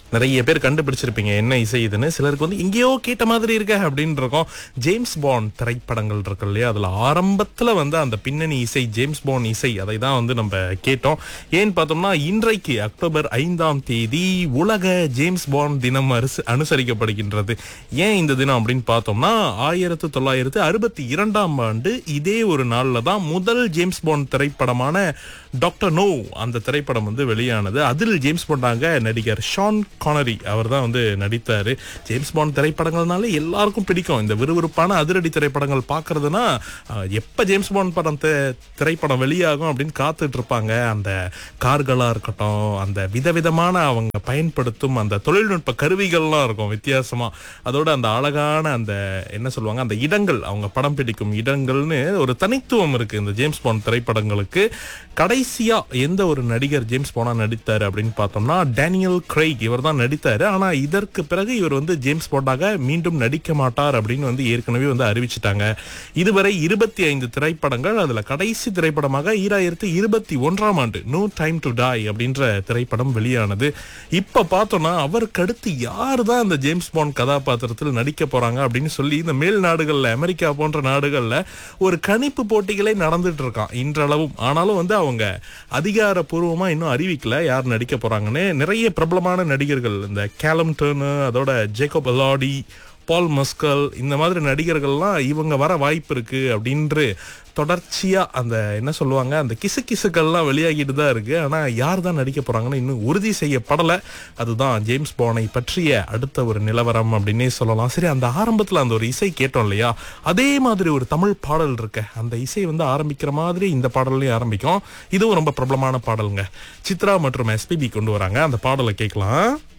நிறைய பேர் கண்டுபிடிச்சிருப்பீங்க என்ன இசை இதுன்னு சிலருக்கு வந்து எங்கேயோ கேட்ட மாதிரி இருக்க அப்படின்னு இருக்கும் ஜேம்ஸ் பாண்ட் திரைப்படங்கள் இருக்கு இல்லையா அதுல ஆரம்பத்துல வந்து அந்த பின்னணி இசை ஜேம்ஸ் பாண்ட் இசை அதை தான் வந்து நம்ம கேட்டோம் ஏன்னு பார்த்தோம்னா இன்றைக்கு அக்டோபர் ஐந்தாம் தேதி உலக ஜேம்ஸ் பாண்ட் தினம் அரிசு அனுசரிக்கப்படுகின்றது ஏன் இந்த தினம் அப்படின்னு பார்த்தோம்னா ஆயிரத்து தொள்ளாயிரத்து அறுபத்தி இரண்டாம் ஆண்டு இதே ஒரு நாள்ல தான் முதல் ஜேம்ஸ் பாண்ட் திரைப்படமான டாக்டர் நோ அந்த திரைப்படம் வந்து வெளியானது அதில் ஜேம்ஸ் பாண்டாங்க நடிகர் ஷான் கானரி அவர் தான் வந்து நடித்தாரு ஜேம்ஸ் பாண்ட் திரைப்படங்கள்னாலே எல்லாருக்கும் பிடிக்கும் இந்த விறுவிறுப்பான அதிரடி திரைப்படங்கள் பார்க்கறதுனா அஹ், எப்ப ஜேம்ஸ் பாண்ட் படம் தி- திரைப்படம் வெளியாகும் அப்படின்னு காத்துட்டு இருப்பாங்க அந்த கார்களா இருக்கட்டும் அந்த விதவிதமான அவங்க பயன்படுத்தும் அந்த தொழில்நுட்ப கருவிகள்லாம் இருக்கும் வித்தியாசமா அதோட அந்த அழகான அந்த என்ன சொல்லுவாங்க அந்த இடங்கள் அவங்க படம் பிடிக்கும் இடங்கள்னு ஒரு தனித்துவம் இருக்கு இந்த ஜேம்ஸ் பாண்ட் திரைப்படங்களுக்கு கடைசியா எந்த ஒரு நடிகர் ஜேம்ஸ் பாண்டா நடித்தாரு அப்படின்னு பார்த்தோம்னா டேனியல் கிரைக் இவர் தான் நடித்தாரு ஆனா இதற்கு பிறகு இவர் வந்து ஜேம்ஸ் பாண்டாக மீண்டும் நடிக்க மாட்டார் அப்படின்னு வந்து ஏற்கனவே வந்து அறிவிச்சிட்டாங்க இதுவரை இருபத்தி ஐந்து திரைப்படங்கள் அதுல கடைசி திரைப்படமாக ஈராயிரத்தி இருபத்தி ஒன்றாம் ஆண்டு நோ டைம் டு டாய் அப்படின்ற திரைப்படம் வெளியானது இப்ப பார்த்தோம்னா அவருக்கு அடுத்து யார் தான் இந்த ஜேம்ஸ் பாண்ட் கதாபாத்திரத்தில் நடிக்க போறாங்க அப்படின்னு சொல்லி இந்த மேல் நாடுகள்ல அமெரிக்கா போன்ற நாடுகள்ல ஒரு கணிப்பு போட்டிகளே நடந்துட்டு இருக்கான் இன்றளவும் ஆனாலும் வந்து அவங்க அதிகாரப்பூர்வமா இன்னும் அறிவிக்கல யார் நடிக்க போறாங்கன்னு நிறைய பிரபலமான நடிகர்கள் இந்த கேலம் டர்னு அதோட ஜேக்கப் அலாடி பால் மஸ்கல் இந்த மாதிரி நடிகர்கள்லாம் இவங்க வர வாய்ப்பு இருக்கு அப்படின்று தொடர்ச்சியா அந்த என்ன சொல்லுவாங்க அந்த கிசு கிசுக்கள்லாம் வெளியாகிட்டு தான் இருக்கு ஆனா யார் தான் நடிக்க போறாங்கன்னு இன்னும் உறுதி செய்யப்படல அதுதான் ஜேம்ஸ் பானை பற்றிய அடுத்த ஒரு நிலவரம் அப்படின்னே சொல்லலாம் சரி அந்த ஆரம்பத்துல அந்த ஒரு இசை கேட்டோம் இல்லையா அதே மாதிரி ஒரு தமிழ் பாடல் இருக்க அந்த இசை வந்து ஆரம்பிக்கிற மாதிரி இந்த பாடல்லையும் ஆரம்பிக்கும் இதுவும் ரொம்ப பிரபலமான பாடலுங்க சித்ரா மற்றும் எஸ்பிபி கொண்டு வராங்க அந்த பாடலை கேட்கலாம்